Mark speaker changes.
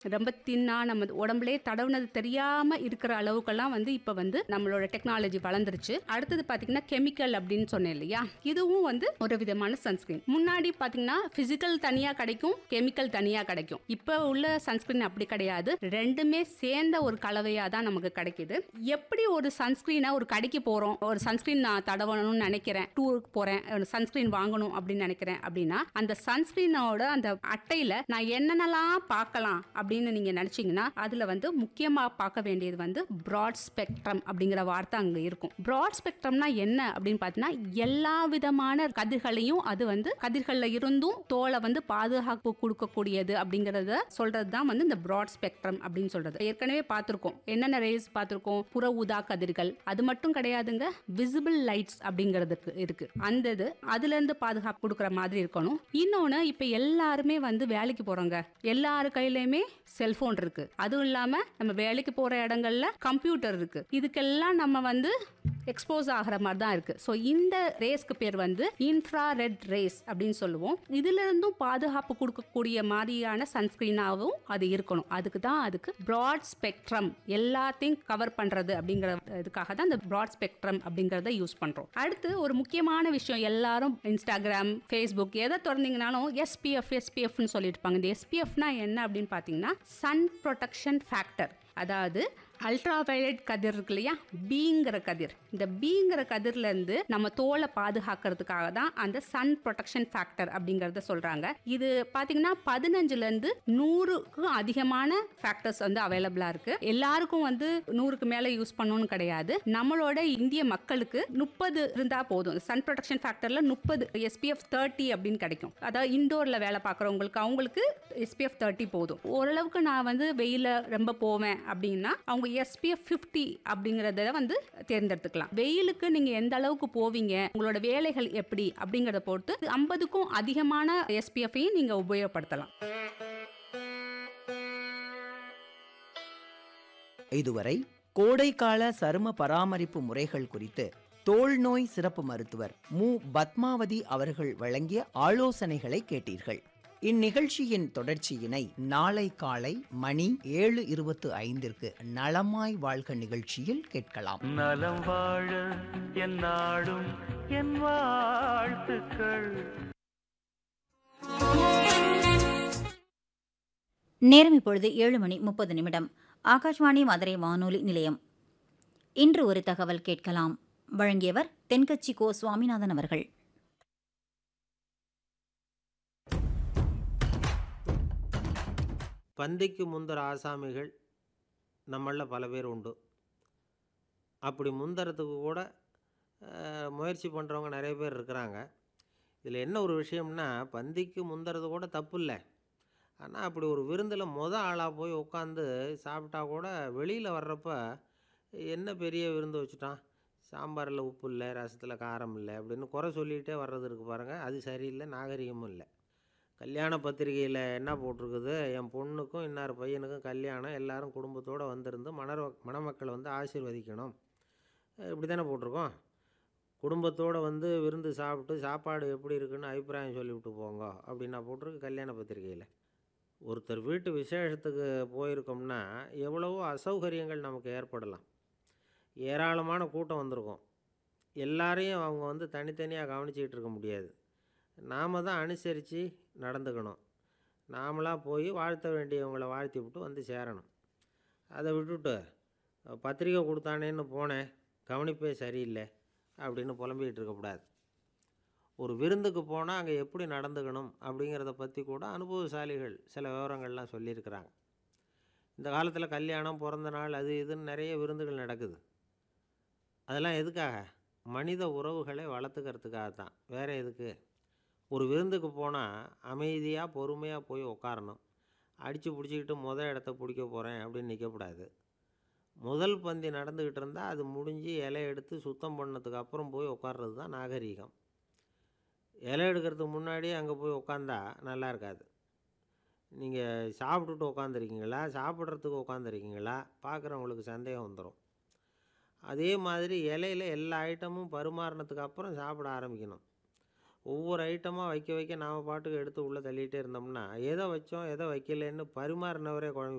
Speaker 1: ரொம்ப தின்னா நம்ம உடம்புலே தடவுனது தெரியாம இருக்கிற அளவுக்கெல்லாம் வந்து இப்போ வந்து நம்மளோட டெக்னாலஜி வளர்ந்துருச்சு அடுத்தது பார்த்தீங்கன்னா கெமிக்கல் அப்படின்னு சொன்னேன் இல்லையா இதுவும் வந்து ஒரு விதமான சன்ஸ்கிரீன் முன்னாடி பார்த்தீங்கன்னா பிசிக்கல் தனியாக கிடைக்கும் கெமிக்கல் தனியாக கிடைக்கும் இப்போ உள்ள சன்ஸ்கிரீன் அப்படி கிடையாது ரெண்டுமே சேர்ந்த ஒரு கலவையாக தான் நமக்கு கிடைக்குது எப்படி ஒரு சன்ஸ்கிரீனை ஒரு கடைக்கு போகிறோம் ஒரு சன்ஸ்கிரீன் நான் தடவணும்னு நினைக்கிறேன் டூருக்கு போகிறேன் சன்ஸ்கிரீன் வாங்கணும் அப்படின்னு நினைக்கிறேன் அப்படின்னா அந்த சன்ஸ்கிரீனோட அந்த அட்டையில் நான் என்னென்னலாம் பார்க்கலாம் அப்படின்னு நீங்கள் நினச்சிங்கன்னா அதில் வந்து முக்கியமாக பார்க்க வேண்டியது வந்து ப்ராட் ஸ்பெக்ட்ரம் அப்படிங்கிற வார்த்தை அங்கே இருக்கும் ப்ராட் ஸ்பெக்ட்ரம்னா என்ன அப்படின்னு பார்த்தீங்கன்னா எல்லா விதமான கதிர்களையும் அது வந்து கதிர்களில் இருந்தும் தோலை வந்து பாதுகாப்பு கொடுக்கக்கூடியது அப்படிங்கிறத சொல்றது தான் வந்து இந்த ப்ராட் ஸ்பெக்ட்ரம் அப்படின்னு சொல்றது ஏற்கனவே பார்த்துருக்கோம் என்னென்ன ரேஸ் பார்த்துருக்கோம் புற ஊதா கதிர்கள் அது மட்டும் கிடையாதுங்க விசிபிள் லைட்ஸ் அப்படிங்கிறதுக்கு இருக்கு அந்த இது அதுல இருந்து பாதுகாப்பு கொடுக்குற மாதிரி இருக்கணும் இன்னொன்று இப்போ எல்லாருமே வந்து வேலைக்கு போறோங்க எல்லார் கையிலயுமே செல்போன் இருக்கு அதுவும் இல்லாம நம்ம வேலைக்கு போற இடங்கள்ல கம்ப்யூட்டர் இருக்கு இதுக்கெல்லாம் நம்ம வந்து எக்ஸ்போஸ் ஆகிற மாதிரி தான் இருக்கு ஸோ இந்த ரேஸ்க்கு பேர் வந்து இன்ஃப்ரா ரெட் ரேஸ் அப்படின்னு சொல்லுவோம் இதுல இருந்தும் பாதுகாப்பு கொடுக்கக்கூடிய மாதிரியான சன்ஸ்கிரீனாகவும் அது இருக்கணும் அதுக்கு தான் அதுக்கு ப்ராட் ஸ்பெக்ட்ரம் எல்லாத்தையும் கவர் பண்றது அப்படிங்கிற இதுக்காக தான் இந்த ப்ராட் ஸ்பெக்ட்ரம் அப்படிங்கிறத யூஸ் பண்றோம் அடுத்து ஒரு முக்கியமான விஷயம் எல்லாரும் இன்ஸ்டாகிராம் ஃபேஸ்புக் எதை திறந்தீங்கனாலும் எஸ்பிஎஃப் எஸ்பிஎஃப்னு சொல்லிட்டு இருப்பாங்க இந்த எஸ்பிஎஃப்னா என்ன அப்படின்னு பார்த்தீங்கன்னா சன் ப்ரொடெக்ஷன் ஃபேக்டர் அதாவது அல்ட்ரா வயலட் கதிர் இருக்கு இல்லையா பீங்கிற கதிர் இந்த பீங்கிற கதிர்லேருந்து நம்ம தோலை பாதுகாக்கிறதுக்காக தான் அந்த சன் ப்ரொடெக்ஷன் ஃபேக்டர் அப்படிங்கிறத சொல்கிறாங்க இது பார்த்தீங்கன்னா பதினஞ்சுலேருந்து நூறுக்கும் அதிகமான ஃபேக்டர்ஸ் வந்து அவைலபிளாக இருக்குது எல்லாருக்கும் வந்து நூறுக்கு மேலே யூஸ் பண்ணணும்னு கிடையாது நம்மளோட இந்திய மக்களுக்கு முப்பது இருந்தால் போதும் சன் ப்ரொடெக்ஷன் ஃபேக்டரில் முப்பது எஸ்பிஎஃப் தேர்ட்டி அப்படின்னு கிடைக்கும் அதாவது இண்டோரில் வேலை பார்க்குறவங்களுக்கு அவங்களுக்கு எஸ்பிஎஃப் தேர்ட்டி போதும் ஓரளவுக்கு நான் வந்து வெயில ரொம்ப போவேன் அப்படின்னா அவங்க எஸ்பிஎஃப் ஃபிஃப்டி அப்படிங்கிறத வந்து தேர்ந்தெடுத்துக்கலாம் வெயிலுக்கு நீங்கள் எந்த அளவுக்கு போவீங்க உங்களோட வேலைகள் எப்படி அப்படிங்கிறத பொறுத்து ஐம்பதுக்கும் அதிகமான எஸ்பிஎஃப்பையும் நீங்கள் உபயோகப்படுத்தலாம்
Speaker 2: இதுவரை கோடைக்கால சரும பராமரிப்பு முறைகள் குறித்து தோல் நோய் சிறப்பு மருத்துவர் மு பத்மாவதி அவர்கள் வழங்கிய ஆலோசனைகளை கேட்டீர்கள் இந்நிகழ்ச்சியின் தொடர்ச்சியினை நாளை காலை மணி ஏழு இருபத்து ஐந்திற்கு நலமாய் வாழ்க நிகழ்ச்சியில் கேட்கலாம்
Speaker 3: நலம் வாழ என் நாடும் என் வாழ்த்துக்கள்
Speaker 4: நேரம் இப்பொழுது ஏழு மணி முப்பது நிமிடம் ஆகாஷ்வாணி மதுரை வானொலி நிலையம் இன்று ஒரு தகவல் கேட்கலாம் வழங்கியவர் தென்கட்சி கோ சுவாமிநாதன் அவர்கள்
Speaker 5: பந்திக்கு முந்தர ஆசாமிகள் நம்மளில் பல பேர் உண்டு அப்படி முந்தறதுக்கு கூட அஹ், முயற்சி பண்ணுறவங்க நிறைய பேர் இருக்கிறாங்க இதில் என்ன ஒரு விஷயம்னா பந்திக்கு முந்துறது கூட தப்பு இல்லை ஆனால் அப்படி ஒரு விருந்தில் மொத ஆளாக போய் உட்காந்து சாப்பிட்டா கூட வெளியில் வர்றப்ப என்ன பெரிய விருந்து வச்சுட்டான் சாம்பாரில் உப்பு இல்லை ரசத்தில் காரம் இல்லை அப்படின்னு குறை சொல்லிகிட்டே வர்றது இருக்கு பாருங்கள் அது சரியில்லை நாகரிகமும் இல்லை கல்யாண பத்திரிகையில் என்ன போட்டிருக்குது என் பொண்ணுக்கும் இன்னார் பையனுக்கும் கல்யாணம் எல்லாரும் குடும்பத்தோடு வந்திருந்து மணர் மணமக்களை வந்து ஆசீர்வதிக்கணும் இப்படி தானே போட்டிருக்கோம் குடும்பத்தோடு வந்து விருந்து சாப்பிட்டு சாப்பாடு எப்படி இருக்குன்னு அபிப்பிராயம் சொல்லிவிட்டு போங்க அப்படின்னா போட்டிருக்கு கல்யாண பத்திரிகையில் ஒருத்தர் வீட்டு விசேஷத்துக்கு போயிருக்கோம்னா எவ்வளவோ அசௌகரியங்கள் நமக்கு ஏற்படலாம் ஏராளமான கூட்டம் வந்திருக்கும் எல்லாரையும் அவங்க வந்து தனித்தனியாக கவனிச்சிக்கிட்டு இருக்க முடியாது நாம் தான் அனுசரித்து நடந்துக்கணும் நாமளாக போய் வாழ்த்த வேண்டியவங்கள வாழ்த்தி விட்டு வந்து சேரணும் அதை விட்டுட்டு பத்திரிக்கை கொடுத்தானேன்னு போனேன் கவனிப்பே சரியில்லை அப்படின்னு புலம்பிக்கிட்டு இருக்கக்கூடாது ஒரு விருந்துக்கு போனால் அங்கே எப்படி நடந்துக்கணும் அப்படிங்கிறத பற்றி கூட அனுபவசாலிகள் சில விவரங்கள்லாம் சொல்லியிருக்கிறாங்க இந்த காலத்தில் கல்யாணம் பிறந்த நாள் அது இதுன்னு நிறைய விருந்துகள் நடக்குது அதெல்லாம் எதுக்காக மனித உறவுகளை வளர்த்துக்கிறதுக்காக தான் வேறு எதுக்கு ஒரு விருந்துக்கு போனால் அமைதியாக பொறுமையாக போய் உட்காரணும் அடித்து பிடிச்சிக்கிட்டு முத இடத்த பிடிக்க போகிறேன் அப்படின்னு நிற்கக்கூடாது முதல் பந்தி நடந்துக்கிட்டு இருந்தால் அது முடிஞ்சு இலை எடுத்து சுத்தம் பண்ணதுக்கு அப்புறம் போய் உட்கார்றது தான் நாகரீகம் இலை எடுக்கிறதுக்கு முன்னாடியே அங்கே போய் உட்காந்தா நல்லா இருக்காது நீங்கள் சாப்பிட்டுட்டு உட்காந்துருக்கீங்களா சாப்பிட்றதுக்கு உட்காந்துருக்கீங்களா பார்க்குறவங்களுக்கு சந்தேகம் வந்துடும் அதே மாதிரி இலையில எல்லா ஐட்டமும் பரிமாறினதுக்கு அப்புறம் சாப்பிட ஆரம்பிக்கணும் ஒவ்வொரு ஐட்டமாக வைக்க வைக்க நாம் பாட்டுக்கு எடுத்து உள்ளே தள்ளிகிட்டே இருந்தோம்னா எதை வச்சோம் எதை வைக்கலைன்னு பரிமாறினவரே குழம்பி